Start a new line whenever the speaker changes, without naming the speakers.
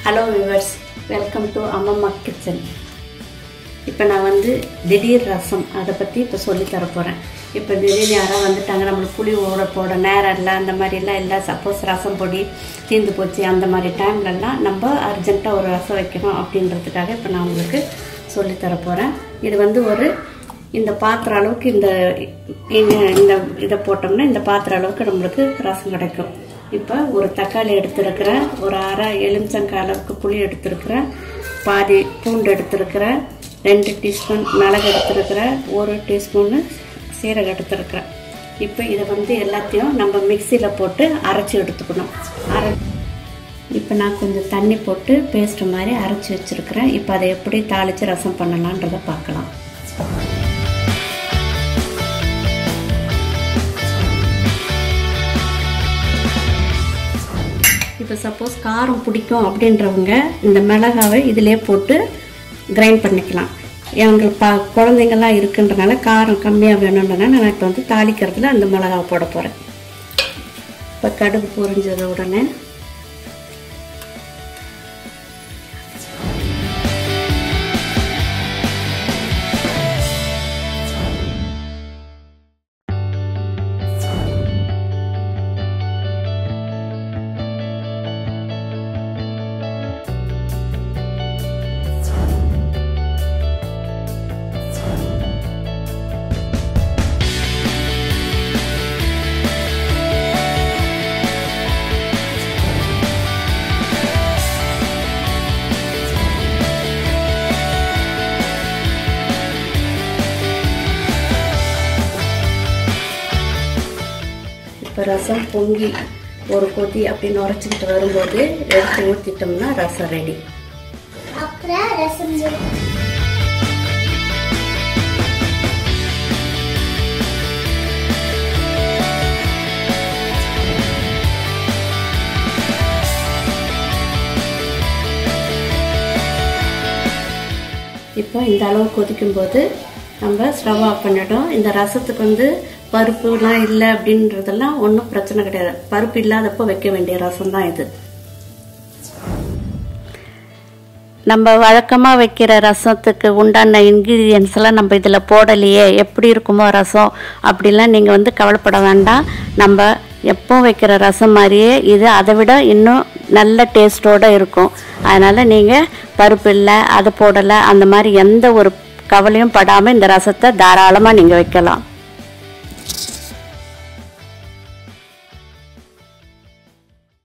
Hello viewers welcome to Ammamma kitchen இப்போ நான் வந்து திடீர் ரசம் அதை பற்றி இப்போ சொல்லித் தர போகிறேன் இப்போ திடீர் யாராவது வந்துட்டாங்க நம்மளுக்கு புளி ஊற போட நேரம் இல்லை அந்த மாதிரிலாம் இல்லை சப்போஸ் ரசம் பொடி தீர்ந்து போச்சு அந்த மாதிரி டைம்லலாம் நம்ம அர்ஜென்ட்டாக ஒரு ரசம் வைக்கணும் அப்படின்றதுக்காக இப்போ நான் உங்களுக்கு சொல்லித் தர போகிறேன் இது வந்து ஒரு இந்த பாத்திர அளவுக்கு இந்த இந்த- இந்த இதை போட்டோம்னா இந்த பாத்திர அளவுக்கு நம்மளுக்கு ரசம் கிடைக்கும் இப்போ ஒரு தக்காளி எடுத்திருக்கிறேன் ஒரு அரை எலுமிச்சங்காய் அளவுக்கு புளி எடுத்திருக்கிறேன் பாதி பூண்டு எடுத்திருக்கிறேன் ரெண்டு டீஸ்பூன் மிளகு எடுத்திருக்கிறேன் ஒரு டீஸ்பூனு சீரகம் எடுத்திருக்கிறேன் இப்போ இதை வந்து எல்லாத்தையும் நம்ம மிக்சியில் போட்டு அரைச்சி எடுத்துக்கணும் அரை இப்போ நான் கொஞ்சம் தண்ணி போட்டு பேஸ்ட் மாதிரி அரைச்சி வச்சுருக்கிறேன் இப்போ அதை எப்படி தாளித்து ரசம் பண்ணலான்றதை பார்க்கலாம் இப்போ சப்போஸ் காரம் பிடிக்கும் அப்படின்றவங்க இந்த மிளகாவை இதிலே போட்டு கிரைண்ட் பண்ணிக்கலாம் எங்களுக்கு பா குழந்தைங்கள்லாம் இருக்குன்றனால காரம் கம்மியாக வேணுன்றனால நான் இப்போ வந்து தாளிக்கிறதுல அந்த மிளகாவை போட போகிறேன் இப்போ கடுகு பொரிஞ்சத உடனே இப்போ ரசம் பொங்கி ஒரு கொதி அப்படின்னு உரைச்சிக்கிட்டு வரும்போது எடுத்து ஊற்றிட்டோம்னா ரசம் ரெடி
அப்புறம் ரசம் செய்யணும்.
இப்போ இந்த அளவு கொதிக்கும்போது நம்ம ஸ்டவ் ஆஃப் பண்ணிட்டோம் இந்த ரசத்துக்கு வந்து பருப்புலாம் இல்லை அப்படின்றதெல்லாம் ஒன்றும் பிரச்சனை கிடையாது பருப்பு இல்லாதப்போ வைக்க வேண்டிய ரசம் தான் இது நம்ம வழக்கமாக வைக்கிற ரசத்துக்கு உண்டான இன்க்ரீடியன்ஸ் எல்லாம் நம்ம இதில் போடலையே எப்படி இருக்குமோ ரசம் அப்படிலாம் நீங்கள் வந்து கவலைப்பட வேண்டாம் நம்ம எப்போ வைக்கிற ரசம் மாதிரியே இது அதை விட இன்னும் நல்ல டேஸ்ட்டோடு இருக்கும் அதனால் நீங்கள் பருப்பு இல்லை அதை போடலை அந்த மாதிரி எந்த ஒரு கவலையும் படாமல் இந்த ரசத்தை தாராளமாக நீங்கள் வைக்கலாம்